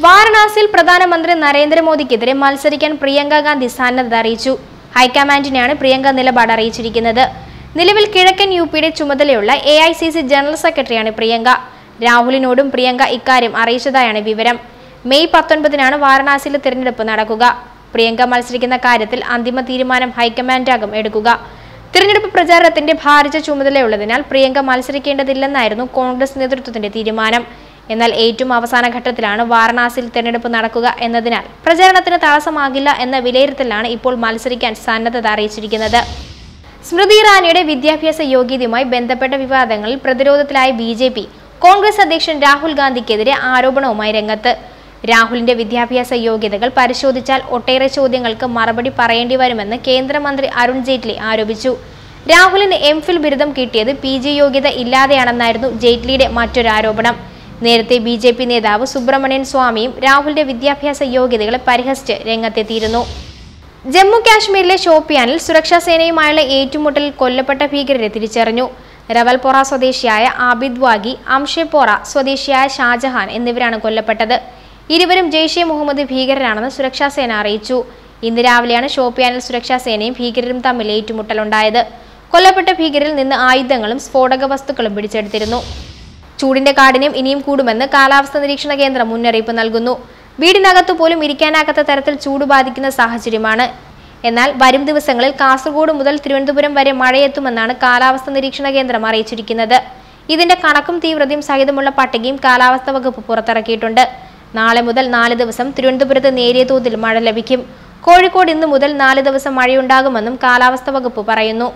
വാരണാസിയിൽ പ്രധാനമന്ത്രി നരേന്ദ്രമോദിക്കെതിരെ മത്സരിക്കാൻ പ്രിയങ്ക ഗാന്ധി സന്നദ്ധത അറിയിച്ചു ഹൈക്കമാൻഡിനെയാണ് പ്രിയങ്ക നിലപാട് അറിയിച്ചിരിക്കുന്നത് നിലവിൽ കിഴക്കൻ യു പിയുടെ ചുമതലയുള്ള A I C C general സെക്രട്ടറിയാണ് പ്രിയങ്ക രാഹുലിനോടും പ്രിയങ്ക ഇക്കാര്യം അറിയിച്ചതായാണ് വിവരം മെയ് പത്തൊൻപതിനാണ് വാരണാസിയിലെ തിരഞ്ഞെടുപ്പ് നടക്കുക പ്രിയങ്ക മത്സരിക്കുന്ന കാര്യത്തിൽ അന്തിമ തീരുമാനം ഹൈക്കമാൻഡാകും എടുക്കുക തിരഞ്ഞെടുപ്പ് പ്രചാരണത്തിന്റെ ഭാരിച്ച ചുമതലയുള്ളതിനാൽ പ്രിയങ്ക മത്സരിക്കേണ്ടതില്ലെന്നായിരുന്നു കോൺഗ്രസ് നേതൃത്വത്തിന്റെ തീരുമാനം എന്നാൽ ഏറ്റവും അവസാന ഘട്ടത്തിലാണ് വാരണാസിയിൽ തിരഞ്ഞെടുപ്പ് നടക്കുക എന്നതിനാൽ പ്രചാരണത്തിന് തടസ്സമാകില്ല എന്ന വിലയിരുത്തലാണ് ഇപ്പോൾ മത്സരിക്കാൻ സന്നദ്ധത അറിയിച്ചിരിക്കുന്നത് സ്മൃതി ഇറാനിയുടെ വിദ്യാഭ്യാസ യോഗ്യതയുമായി ബന്ധപ്പെട്ട വിവാദങ്ങളിൽ പ്രതിരോധത്തിലായ ബി ജെ പി കോൺഗ്രസ് അധ്യക്ഷൻ രാഹുൽ ഗാന്ധിക്കെതിരെ ആരോപണവുമായി രംഗത്ത് രാഹുലിന്റെ വിദ്യാഭ്യാസ യോഗ്യതകൾ പരിശോധിച്ചാൽ ഒട്ടേറെ ചോദ്യങ്ങൾക്ക് മറുപടി പറയേണ്ടി വരുമെന്ന് കേന്ദ്രമന്ത്രി അരുൺ ജെയ്റ്റ്ലി ആരോപിച്ചു രാഹുലിന് എം ഫിൽ ബിരുദം കിട്ടിയത് പി ജി യോഗ്യത ഇല്ലാതെയാണെന്നായിരുന്നു ജെയ്റ്റ്ലിയുടെ മറ്റൊരു ആരോപണം നേരത്തെ ബി ജെ പി നേതാവ് സുബ്രഹ്മണ്യൻ സ്വാമിയും രാഹുലിന്റെ വിദ്യാഭ്യാസ യോഗ്യതകളെ പരിഹസിച്ച് രംഗത്തെത്തിയിരുന്നു ജമ്മു കാശ്മീരിലെ ഷോപ്പിയാനിൽ സുരക്ഷാ സേനയുമായുള്ള ഏറ്റുമുട്ടലിൽ കൊല്ലപ്പെട്ട ഭീകരരെ തിരിച്ചറിഞ്ഞു റവൽപോറ സ്വദേശിയായ ആബിദ് വാഗി അംഷെപ്പോറ സ്വദേശിയായ ഷാജഹാൻ എന്നിവരാണ് കൊല്ലപ്പെട്ടത് ഇരുവരും ജെയ്ഷെ മുഹമ്മദ് ഭീകരരാണെന്ന് സുരക്ഷാ സേന അറിയിച്ചു ഇന്ന് രാവിലെയാണ് ഷോപ്പിയാനിൽ സുരക്ഷാ സേനയും ഭീകരരും തമ്മിൽ ഏറ്റുമുട്ടലുണ്ടായത് കൊല്ലപ്പെട്ട ഭീകരിൽ നിന്ന് ആയുധങ്ങളും സ്ഫോടക വസ്തുക്കളും പിടിച്ചെടുത്തിരുന്നു ചൂടിന്റെ കാഠിന്യം ഇനിയും കൂടുമെന്ന് കാലാവസ്ഥാ നിരീക്ഷണ കേന്ദ്രം മുന്നറിയിപ്പ് നൽകുന്നു വീടിനകത്തു പോലും ഇരിക്കാനാകാത്ത തരത്തിൽ ചൂട് ബാധിക്കുന്ന സാഹചര്യമാണ് എന്നാൽ വരും ദിവസങ്ങളിൽ കാസർഗോഡ് മുതൽ തിരുവനന്തപുരം വരെ മഴയെത്തുമെന്നാണ് കാലാവസ്ഥാ നിരീക്ഷണ കേന്ദ്രം അറിയിച്ചിരിക്കുന്നത് ഇതിന്റെ കണക്കും തീവ്രതയും സഹിതമുള്ള പട്ടികയും കാലാവസ്ഥാ വകുപ്പ് പുറത്തിറക്കിയിട്ടുണ്ട് നാളെ മുതൽ നാല് ദിവസം തിരുവനന്തപുരത്ത് നേരിയ തോതിൽ മഴ ലഭിക്കും കോഴിക്കോട് ഇന്ന് മുതൽ നാല് ദിവസം മഴയുണ്ടാകുമെന്നും കാലാവസ്ഥാ വകുപ്പ് പറയുന്നു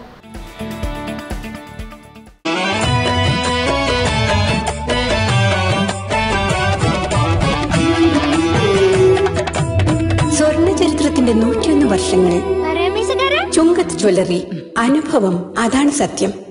സ്വർണ്ണ ചരിത്രത്തിന്റെ നൂറ്റിയൊന്ന് വർഷങ്ങൾ ചുങ്കത്ത് ജ്വല്ലറി അനുഭവം അതാണ് സത്യം